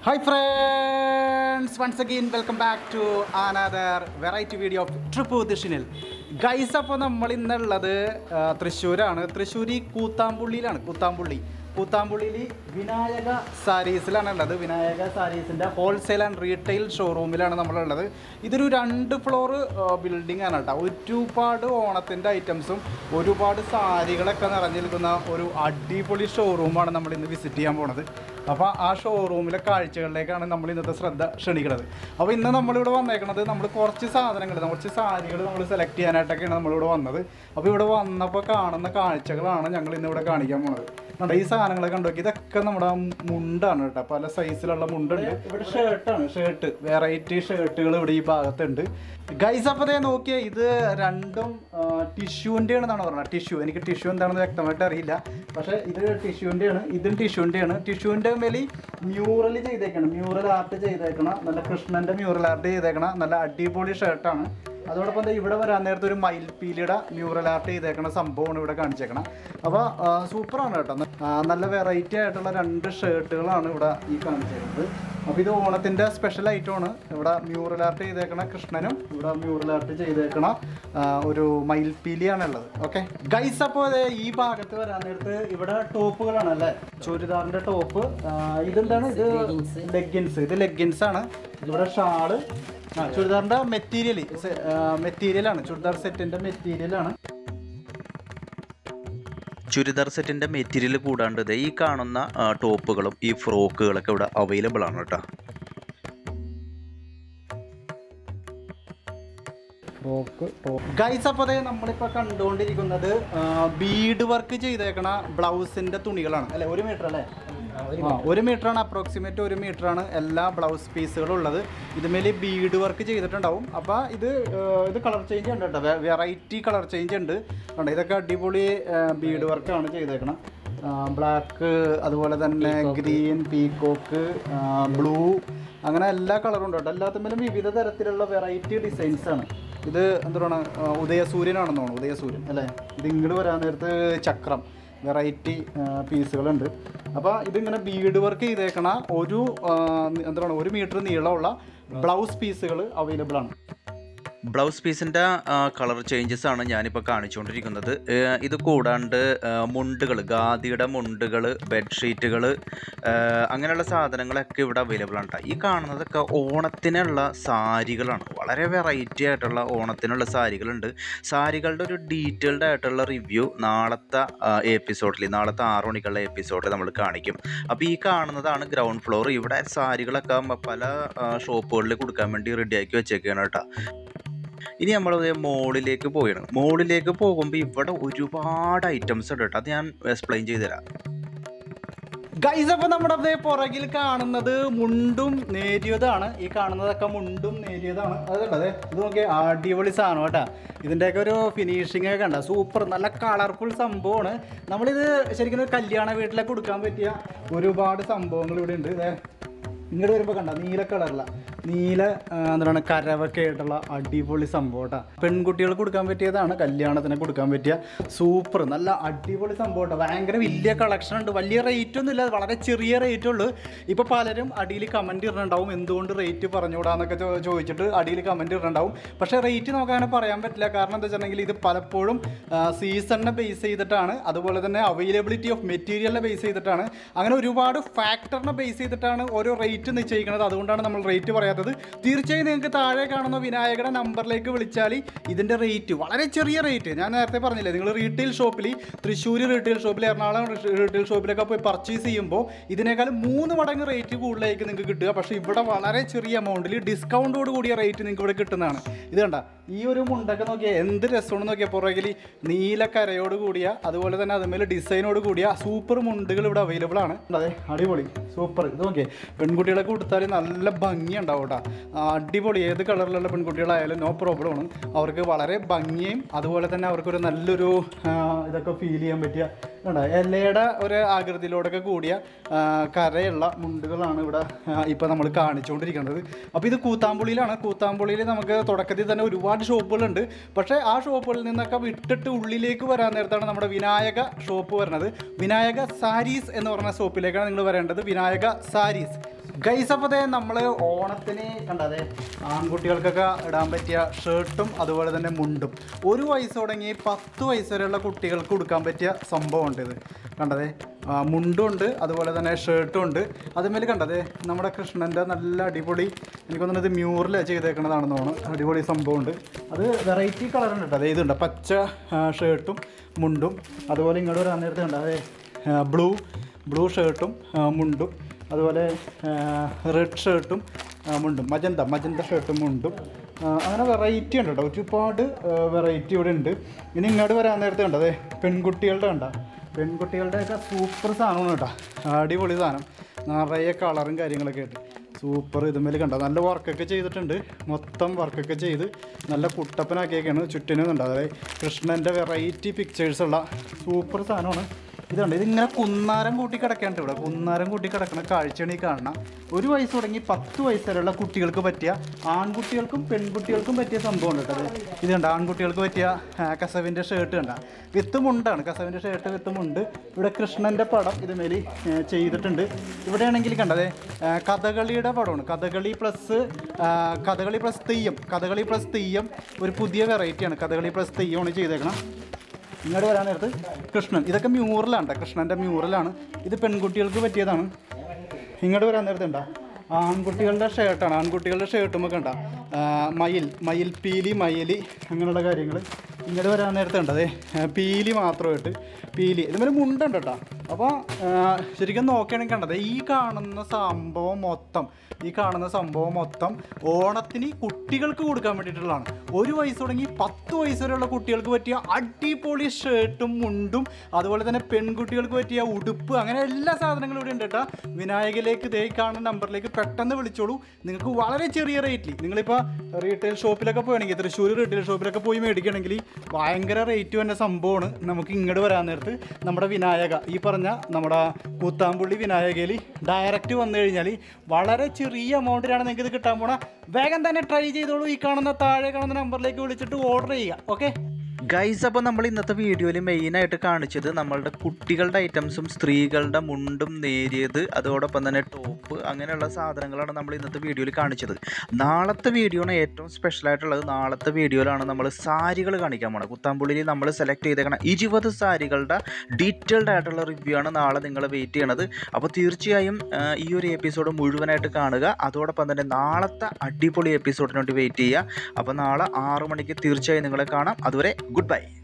Hi friends once again welcome back to another variety video of trip ദിഷിനിൽ guys അപ്പോൾ നമ്മൾ ഇന്നുള്ളത് ആ, തൃശ്ശൂരാണ് തൃശ്ശൂർ ഈ കൂത്താമ്പുള്ളിയിലാണ് കൂത്താമ്പുള്ളി കൂത്താമ്പുള്ളിയിൽ വിനായക സാരീസിലാണ് ഉള്ളത് വിനായക സാരീസിൻ്റെ ഹോൾസെയിൽ ആൻഡ് റീറ്റെയിൽ ഷോറൂമിലാണ് നമ്മളുള്ളത് ഇതൊരു രണ്ട് ഫ്ലോർ ബിൽഡിംഗ് ആണ് കേട്ടോ ഒരുപാട് ഓണത്തിൻ്റെ ഐറ്റംസും ഒരുപാട് സാരികളൊക്കെ നിറഞ്ഞു നിൽക്കുന്ന ഒരു അടിപൊളി ഷോറൂമാണ് നമ്മൾ ഇന്ന് വിസിറ്റ് ചെയ്യാൻ പോണത് അപ്പോൾ ആ ഷോറൂമിലെ കാഴ്ചകളിലേക്കാണ് നമ്മൾ ഇന്നത്തെ ശ്രദ്ധ ക്ഷണിക്കുന്നത് അപ്പോൾ ഇന്ന് നമ്മളിവിടെ വന്നേക്കണത് നമ്മൾ കുറച്ച് സാധനങ്ങൾ കുറച്ച് സാരികൾ നമ്മൾ സെലക്ട് ചെയ്യാനായിട്ടൊക്കെയാണ് നമ്മളിവിടെ വന്നത് അപ്പോൾ ഇവിടെ വന്നപ്പോൾ കാണുന്ന കാഴ്ചകളാണ് ഞങ്ങൾ ഇന്ന് ഇവിടെ കാണിക്കാൻ പോണത് കണ്ടോ ഈ സാധനങ്ങളൊക്കെ കണ്ടു നോക്കി ഇതൊക്കെ നമ്മുടെ മുണ്ടാണ് കേട്ടോ പല സൈസിലുള്ള മുണ്ടുണ്ട് ഇവിടെ ഷർട്ടാണ് ഷർട്ട് വെറൈറ്റി ഷർട്ടുകൾ ഇവിടെ ഈ ഭാഗത്തുണ്ട് ഗൈസ് അപ്പോൾ ദേ നോക്കിയേ ഇത് രണ്ടും ടിഷ്യൂൻ്റെ ആണെന്നാണ് പറഞ്ഞത് ടിഷ്യൂ എനിക്ക് ടിഷ്യൂ എന്താണെന്ന് വ്യക്തമായിട്ട് അറിയില്ല പക്ഷേ ഇത് ടിഷ്യൂൻ്റെ ആണ് ഇതും ടിഷ്യൂൻ്റെ ആണ് ടിഷ്യൂൻ്റെ മേലെ മ്യൂറൽ ചെയ്തേക്കണം മ്യൂറൽ ആർട്ട് ചെയ്തേക്കണം നല്ല കൃഷ്ണൻ്റെ മ്യൂറൽ ആർട്ട് ചെയ്തേക്കണം നല്ല അടിപൊളി ഷർട്ടാണ് അതോടൊപ്പം ദേ ഇവിടെ വരാൻ നേരത്തെ ഒരു മയിൽപീലിയുടെ മ്യൂറൽ ആർട്ട് ചെയ്തേക്കുന്ന സംഭവമാണ് ഇവിടെ കാണിച്ചേക്കണം അപ്പോൾ സൂപ്പറാണ് കേട്ടോ ആ, നല്ല വെറൈറ്റി ആയിട്ടുള്ള രണ്ട് ഷർട്ടുകളാണ് ഇവിടെ ഈ കാണിച്ചേക്കുന്നത് അപ്പോൾ ഇത് ഓണത്തിൻ്റെ സ്പെഷ്യൽ ഐറ്റമാണ് ഇവിടെ മ്യൂറൽ ആർട്ട് ചെയ്തേക്കണ കൃഷ്ണനും ഇവിടെ മ്യൂറൽ ആർട്ട് ചെയ്തേക്കണ ആ, ഒരു മയിൽപീലിയാണ് ഉള്ളത് ഓക്കെ ഗൈസ് അപ്പോൾ ദേ ഈ ഭാഗത്ത് വരാൻ നേരത്ത് ഇവിടെ ടോപ്പുകളാണ് അല്ലേ ചുരിദാറിൻ്റെ ടോപ്പ് ഇതെന്താണ് ഇത് ലെഗിൻസ് ഇത് ലെഗിൻസ് ആണ് ഇവിടെ ഷാള് ആ ചുരിദാറിന്റെ മെറ്റീരിയൽ മെറ്റീരിയലാണ് ചുരിദാർ സെറ്റിന്റെ മെറ്റീരിയലാണ് ചുരിദാർ സെറ്റിൻ്റെ മെറ്റീരിയൽ കൂടാണ്ട് ദേ ഈ കാണുന്ന ആ, ടോപ്പുകളും ഈ ഫ്രോക്കുകളൊക്കെ ഇവിടെ അവൈലബിൾ ആണ് കേട്ടോ ഗൈസ് അപ്പോൾ അതെ നമ്മളിപ്പോൾ കണ്ടുകൊണ്ടിരിക്കുന്നത് ബീഡ് വർക്ക് ചെയ്തേക്കണ ബ്ലൗസിന്റെ തുണികളാണ് അല്ലെ ഒരു മീറ്റർ അല്ലേ ആ ഒരു മീറ്ററാണ് അപ്രോക്സിമേറ്റ് ഒരു മീറ്ററാണ് എല്ലാ ബ്ലൗസ് പീസുകളും ഉള്ളത് ഇതുമേൽ ബീഡ് വർക്ക് ചെയ്തിട്ടുണ്ടാവും അപ്പോൾ ഇത് ആ, ഇത് കളർ ചേഞ്ച് ഉണ്ട് കേട്ടോ വെറൈറ്റി കളർ ചേഞ്ച് ഉണ്ട് കണ്ടോ ഇതൊക്കെ അടിപൊളി ബീഡ് വർക്കാണ് ചെയ്തേക്കണം ബ്ലാക്ക് അതുപോലെ തന്നെ ഗ്രീൻ പീകോക്ക് ബ്ലൂ അങ്ങനെ എല്ലാ കളറും ഉണ്ട് കേട്ടോ എല്ലാത്തിലും വിവിധ തരത്തിലുള്ള വെറൈറ്റി ഡിസൈൻസ് ആണ് ഇത് എന്താണ് ഉദയസൂര്യനാണെന്ന് തോന്നുന്നു ഉദയസൂര്യൻ അല്ലേ ഇത് ഇങ്ങോട്ട് വരാൻ നേരത്ത് ചക്രം വെറൈറ്റി പീസുകളുണ്ട് അപ്പോൾ ഇതിങ്ങനെ ബീഡ് വർക്ക് ചെയ്തേക്കണ ഒരു ആ, എന്താണ് ഒരു മീറ്റർ നീളമുള്ള ബ്ലൗസ് പീസുകൾ അവൈലബിൾ ആണ് ബ്ലൗസ് പീസിൻ്റെ കളർ ചേഞ്ചസ് ആണ് ഞാനിപ്പോൾ കാണിച്ചുകൊണ്ടിരിക്കുന്നത് ഏ, ഇത് കൂടാണ്ട് മുണ്ടുകൾ ഖാദിയുടെ മുണ്ടുകൾ ബെഡ്ഷീറ്റുകൾ അങ്ങനെയുള്ള സാധനങ്ങളൊക്കെ ഇവിടെ അവൈലബിൾ ആണ് ട്ടോ. ഈ കാണുന്നതൊക്കെ ഓണത്തിനുള്ള സാരികളാണ് വളരെ വെറൈറ്റി ആയിട്ടുള്ള ഓണത്തിനുള്ള സാരികളുണ്ട് സാരികളുടെ ഒരു ഡീറ്റെയിൽഡ് ആയിട്ടുള്ള റിവ്യൂ നാളത്തെ എപ്പിസോഡിൽ നാളത്തെ ആറ് മണിക്കുള്ള എപ്പിസോഡിൽ നമ്മൾ കാണിക്കും അപ്പോൾ ഈ കാണുന്നതാണ് ഗ്രൗണ്ട് ഫ്ലോർ ഇവിടെ സാരികളൊക്കെ മ- പല ഷോപ്പുകളിൽ കൊടുക്കാൻ വേണ്ടി റെഡിയാക്കി വെച്ചേക്കാണ് കേട്ടോ ഇനി നമ്മൾ മോളിലേക്ക് പോയാണ് മോളിലേക്ക് പോകുമ്പോൾ ഇവിടെ ഒരുപാട് ഐറ്റംസ് ഉണ്ട് കേട്ടോ അത് ഞാൻ എക്സ്പ്ലെയിൻ ചെയ്തുതരാം ഗൈസ് അപ്പോൾ നമ്മുടെ ദേ പുറകിൽ കാണുന്നത് മുണ്ടും നേരിയതാണ് ഈ കാണുന്നതൊക്കെ മുണ്ടും നേരിയതാണ് അതല്ലേ ഇത് നോക്കിയ അടിപൊളി സാധനം കേട്ടാ ഇതിൻ്റെയൊക്കെ ഒരു ഫിനിഷിംഗ് ഒക്കെ കണ്ട സൂപ്പർ നല്ല കളർഫുൾ സംഭവമാണ് നമ്മളിത് ശരിക്കും ഒരു കല്യാണ വീട്ടിലൊക്കെ കൊടുക്കാൻ പറ്റിയ ഒരുപാട് സംഭവങ്ങൾ ഇവിടെ ഉണ്ട് ദേ ഇങ്ങോട്ട് വരുമ്പോൾ കണ്ട നീല കളറില നീല ആ, എന്താണ് കരവൊക്കെ ആയിട്ടുള്ള അടിപൊളി സംഭവം കേട്ടോ പെൺകുട്ടികൾ കൊടുക്കാൻ പറ്റിയതാണ് കല്യാണത്തിന് കൊടുക്കാൻ പറ്റിയ സൂപ്പർ നല്ല അടിപൊളി സംഭവം കേട്ടോ ഭയങ്കര വലിയ കളക്ഷൻ ഉണ്ട് വലിയ റേറ്റ് ഒന്നും ഇല്ല വളരെ ചെറിയ റേറ്റ് ഉള്ളൂ ഇപ്പോൾ പലരും അടിയിൽ കമൻറ്റ് ഇടുന്നുണ്ടാവും എന്തുകൊണ്ട് റേറ്റ് പറഞ്ഞുകൂടാന്നൊക്കെ ചോ- ചോദിച്ചിട്ട് അടിയിൽ കമൻറ്റ് ഇടുന്നുണ്ടാവും പക്ഷേ റേറ്റ് നമുക്ക് അങ്ങനെ പറയാൻ പറ്റില്ല കാരണം എന്താ വെച്ചിട്ടുണ്ടെങ്കിൽ ഇത് പലപ്പോഴും സീസണിനെ ബേസ് ചെയ്തിട്ടാണ് അതുപോലെ തന്നെ അവൈലബിലിറ്റി ഓഫ് മെറ്റീരിയലിനെ ബേസ് ചെയ്തിട്ടാണ് അങ്ങനെ ഒരുപാട് ഫാക്ടറിനെ ബേസ് ചെയ്തിട്ടാണ് ഓരോ റേറ്റ് നിശ്ചയിക്കുന്നത് അതുകൊണ്ടാണ് നമ്മൾ റേറ്റ് പറയാത്തത് തീർച്ചയായും നിങ്ങൾക്ക് താഴെ കാണുന്ന വിനായകയുടെ നമ്പറിലേക്ക് വിളിച്ചാൽ ഇതിൻ്റെ റേറ്റ് വളരെ ചെറിയ റേറ്റ് ഞാൻ നേരത്തെ പറഞ്ഞില്ലേ നിങ്ങൾ റീറ്റെയിൽ ഷോപ്പിൽ തൃശ്ശൂർ റീറ്റെയിൽ ഷോപ്പിൽ എറണാകുളം റീറ്റെയിൽ ഷോപ്പിലൊക്കെ പോയി പർച്ചേസ് ചെയ്യുമ്പോൾ ഇതിനേക്കാൾ മൂന്ന് മടങ്ങ് റേറ്റ് കൂടുതലായിരിക്കും നിങ്ങൾക്ക് കിട്ടുക പക്ഷേ ഇവിടെ വളരെ ചെറിയ എമൗണ്ടിൽ ഡിസ്കൗണ്ടോട് കൂടിയ റേറ്റ് നിങ്ങൾക്ക് ഇവിടെ കിട്ടുന്നതാണ് ഇത് കണ്ട ഈ ഒരു മുണ്ടൊക്കെ നോക്കിയാൽ എന്ത് രസമാണ് നോക്കിയാൽ പുറകിൽ നീല കരയോട് കൂടിയ അതുപോലെ തന്നെ അതുമേൽ ഡിസൈനോട് കൂടിയ സൂപ്പർ മുണ്ടുകൾ ഇവിടെ അവൈലബിൾ ആണ് അതെ അടിപൊളി സൂപ്പർ ഇത് നോക്കിയേ പെൺകുട്ടികളൊക്കെ കൊടുത്താൽ നല്ല ഭംഗി ഉണ്ടാവും കേട്ടോ അടിപൊളി ഏത് കളറിലുള്ള പെൺകുട്ടികളായാലും നോ പ്രോബ്ലം ആണ് അവർക്ക് വളരെ ഭംഗിയും അതുപോലെ തന്നെ അവർക്കൊരു നല്ലൊരു ആ, ഇതൊക്കെ ഫീൽ ചെയ്യാൻ പറ്റിയ കണ്ടോ എല്ലയുടെ ഒരു ആകൃതിയിലൂടെയൊക്കെ കൂടിയ ആ, കരയുള്ള മുണ്ടുകളാണ് ഇവിടെ ഇപ്പോൾ നമ്മൾ കാണിച്ചുകൊണ്ടിരിക്കുന്നത് അപ്പോൾ ഇത് കൂത്താമ്പുള്ളിയിലാണ് കൂത്താമ്പുള്ളിയിൽ നമുക്ക് തുടക്കത്തിൽ തന്നെ ഒരുപാട് ഷോപ്പുകളുണ്ട് പക്ഷേ ആ ഷോപ്പുകളിൽ നിന്നൊക്കെ വിട്ടിട്ട് ഉള്ളിലേക്ക് വരാൻ നേരത്താണ് നമ്മുടെ വിനായക ഷോപ്പ് വരുന്നത് വിനായക സാരീസ് എന്ന് പറഞ്ഞ ഷോപ്പിലേക്കാണ് നിങ്ങൾ വരേണ്ടത് വിനായക സാരീസ് ഗൈസ് അപ്പോൾ ദേ നമ്മൾ ഓണത്തിന് കണ്ടതേ ആൺകുട്ടികൾക്കൊക്കെ ഇടാൻ പറ്റിയ ഷർട്ടും അതുപോലെ തന്നെ മുണ്ടും ഒരു വയസ്സ് തുടങ്ങി പത്ത് വയസ്സ് വരെയുള്ള കുട്ടികൾക്ക് കൊടുക്കാൻ പറ്റിയ സംഭവമുണ്ട് ഇത് കണ്ടതേ ആ, മുണ്ടും ഉണ്ട് അതുപോലെ തന്നെ ഷർട്ടും ഉണ്ട് അതുമേൽ കണ്ടതേ നമ്മുടെ കൃഷ്ണൻ്റെ നല്ല അടിപൊളി എനിക്ക് തോന്നുന്നത് ഇത് മ്യൂറിൽ ചെയ്തേക്കണതാണെന്ന് തോന്നുന്നു അടിപൊളി സംഭവമുണ്ട് അത് വെറൈറ്റി കളറുണ്ട് കേട്ടോ അതെ ഇതുണ്ട് പച്ച ആ, ഷർട്ടും മുണ്ടും അതുപോലെ ഇങ്ങോട്ട് വരാൻ നേരത്തെ ഉണ്ട് അതെ ബ്ലൂ ബ്ലൂ ഷർട്ടും ആ, മുണ്ടും അതുപോലെ റെഡ് ഷർട്ടും ആ, മുണ്ടും മജന്ത മജന്ത ഷർട്ടും മുണ്ടും ആ, അങ്ങനെ വെറൈറ്റി ഉണ്ട് കേട്ടോ ഒരുപാട് വെറൈറ്റി ഇവിടെ ഉണ്ട് ഇനി ഇങ്ങോട്ട് വരാൻ നേരത്തെ ഉണ്ട് അതെ പെൺകുട്ടികളുടെ കണ്ട പെൺകുട്ടികളുടെയൊക്കെ സൂപ്പർ സാധനമാണ് കേട്ടോ അടിപൊളി സാധനം നിറയെ കളറും കാര്യങ്ങളൊക്കെ ആയിട്ട് സൂപ്പർ ഇതുമേൽ കണ്ട നല്ല വർക്കൊക്കെ ചെയ്തിട്ടുണ്ട് മൊത്തം വർക്കൊക്കെ ചെയ്ത് നല്ല കുട്ടപ്പനാക്കിയൊക്കെയാണ് ചുറ്റിനും ഉണ്ട് അതായത് കൃഷ്ണൻ്റെ വെറൈറ്റി പിക്ചേഴ്സുള്ള സൂപ്പർ സാധനമാണ് ഇതുണ്ട് ഇതിങ്ങനെ കുന്നാരം കൂട്ടി കിടക്കാണ്ട് ഇവിടെ കുന്നാരം കൂട്ടി കിടക്കുന്ന കാഴ്ചയാണ് ഈ കാണണം ഒരു വയസ്സ് തുടങ്ങി പത്ത് വയസ്സ് വരെയുള്ള കുട്ടികൾക്ക് പറ്റിയ ആൺകുട്ടികൾക്കും പെൺകുട്ടികൾക്കും പറ്റിയ സംഭവം ഉണ്ട് കേട്ടോ ഇത്. ഇത് കണ്ട ആൺകുട്ടികൾക്ക് പറ്റിയ ആ, കസവിൻ്റെ ഷർട്ട് കണ്ട വിത്ത് മുണ്ടാണ് കസവിൻ്റെ ഷർട്ട് വിത്ത് മുണ്ട് ഇവിടെ കൃഷ്ണൻ്റെ പടം ഇതുമേൽ ചെയ്തിട്ടുണ്ട് ഇവിടെയാണെങ്കിൽ കണ്ടതേ ആ, കഥകളിയുടെ പടമാണ് Kathakali plus Kathakali plus Theyyam Kathakali plus Theyyam ഒരു പുതിയ വെറൈറ്റിയാണ് കഥകളി പ്ലസ് തെയ്യമാണ് ചെയ്തേക്കണം ഇങ്ങോട്ട് വരാൻ നേരത്ത് കൃഷ്ണൻ ഇതൊക്കെ മ്യൂറലാണ് കേട്ടോ കൃഷ്ണൻ്റെ മ്യൂറലാണ് ഇത് പെൺകുട്ടികൾക്ക് പറ്റിയതാണ് ഇങ്ങോട്ട് വരാൻ നേരത്തെ ഉണ്ടോ ആൺകുട്ടികളുടെ ഷർട്ടാണ് ആൺകുട്ടികളുടെ ഷർട്ടും ഒക്കെ ഉണ്ടോ മയിൽ മയിൽ പീലി മയിലി അങ്ങനെയുള്ള കാര്യങ്ങൾ ഇങ്ങോട്ട് വരാൻ നേരത്തെ ഉണ്ട് അതെ പീലി മാത്രമായിട്ട് പീലി ഇതുപോലെ മുണ്ടുണ്ട് കേട്ടോ അപ്പോൾ ശരിക്കും നോക്കുകയാണെങ്കിൽ കണ്ടത് ഈ കാണുന്ന സംഭവം മൊത്തം ഈ കാണുന്ന സംഭവം മൊത്തം ഓണത്തിന് കുട്ടികൾക്ക് കൊടുക്കാൻ വേണ്ടിയിട്ടുള്ളതാണ് ഒരു വയസ്സ് തുടങ്ങി പത്ത് വയസ്സ് വരെയുള്ള കുട്ടികൾക്ക് പറ്റിയ അടിപൊളി ഷർട്ടും മുണ്ടും അതുപോലെ തന്നെ പെൺകുട്ടികൾക്ക് പറ്റിയ ഉടുപ്പ് അങ്ങനെ എല്ലാ സാധനങ്ങളും ഇവിടെ ഉണ്ട് കേട്ടോ വിനായകയിലേക്ക് ദേ ഈ കാണുന്ന നമ്പറിലേക്ക് പെട്ടെന്ന് വിളിച്ചോളൂ നിങ്ങൾക്ക് വളരെ ചെറിയ റേറ്റിൽ നിങ്ങളിപ്പോൾ റീറ്റെയിൽ ഷോപ്പിലൊക്കെ പോവുകയാണെങ്കിൽ തൃശ്ശൂർ റീറ്റെയിൽ ഷോപ്പിലൊക്കെ പോയി മേടിക്കുകയാണെങ്കിൽ ഭയങ്കര റേറ്റ് തന്നെ സംഭവമാണ് നമുക്ക് ഇങ്ങോട്ട് വരാൻ നേരത്ത് നമ്മുടെ വിനായക ഈ പറഞ്ഞ നമ്മുടെ കൂത്താമ്പുള്ളി വിനായകയിൽ ഡയറക്റ്റ് വന്നു കഴിഞ്ഞാൽ വളരെ ചെറിയ എമൗണ്ടിലാണ് നിങ്ങൾക്ക് ഇത് കിട്ടാൻ പോണ വേഗം തന്നെ ട്രൈ ചെയ്തോളൂ ഈ കാണുന്ന താഴെ കാണുന്ന നമ്പറിലേക്ക് വിളിച്ചിട്ട് ഓർഡർ ചെയ്യുക ഓക്കെ ഗൈസ് അപ്പോൾ നമ്മൾ ഇന്നത്തെ വീഡിയോയിൽ മെയിനായിട്ട് കാണിച്ചത് നമ്മളുടെ കുട്ടികളുടെ ഐറ്റംസും സ്ത്രീകളുടെ മുണ്ടും നേരിയത് അതോടൊപ്പം തന്നെ ടോപ്പ് അങ്ങനെയുള്ള സാധനങ്ങളാണ് നമ്മൾ ഇന്നത്തെ വീഡിയോയിൽ കാണിച്ചത് നാളത്തെ വീഡിയോ ആണ് ഏറ്റവും സ്പെഷ്യൽ ആയിട്ടുള്ളത് നാളത്തെ വീഡിയോയിലാണ് നമ്മൾ സാരികൾ കാണിക്കാൻ പോണത് കുത്താമ്പുള്ളിയിൽ നമ്മൾ സെലക്ട് ചെയ്തേക്കണം ഇരുപത് സാരികളുടെ ഡീറ്റെയിൽഡ് ആയിട്ടുള്ള റിവ്യൂ ആണ് നാളെ നിങ്ങൾ വെയിറ്റ് ചെയ്യണത് അപ്പോൾ തീർച്ചയായും ആ, ഈ ഒരു എപ്പിസോഡ് മുഴുവനായിട്ട് കാണുക അതോടൊപ്പം തന്നെ നാളത്തെ അടിപൊളി എപ്പിസോഡിന് വേണ്ടി വെയിറ്റ് ചെയ്യുക അപ്പോൾ നാളെ ആറ് മണിക്ക് തീർച്ചയായും നിങ്ങളെ കാണാം അതുവരെ ഗുഡ് ബൈ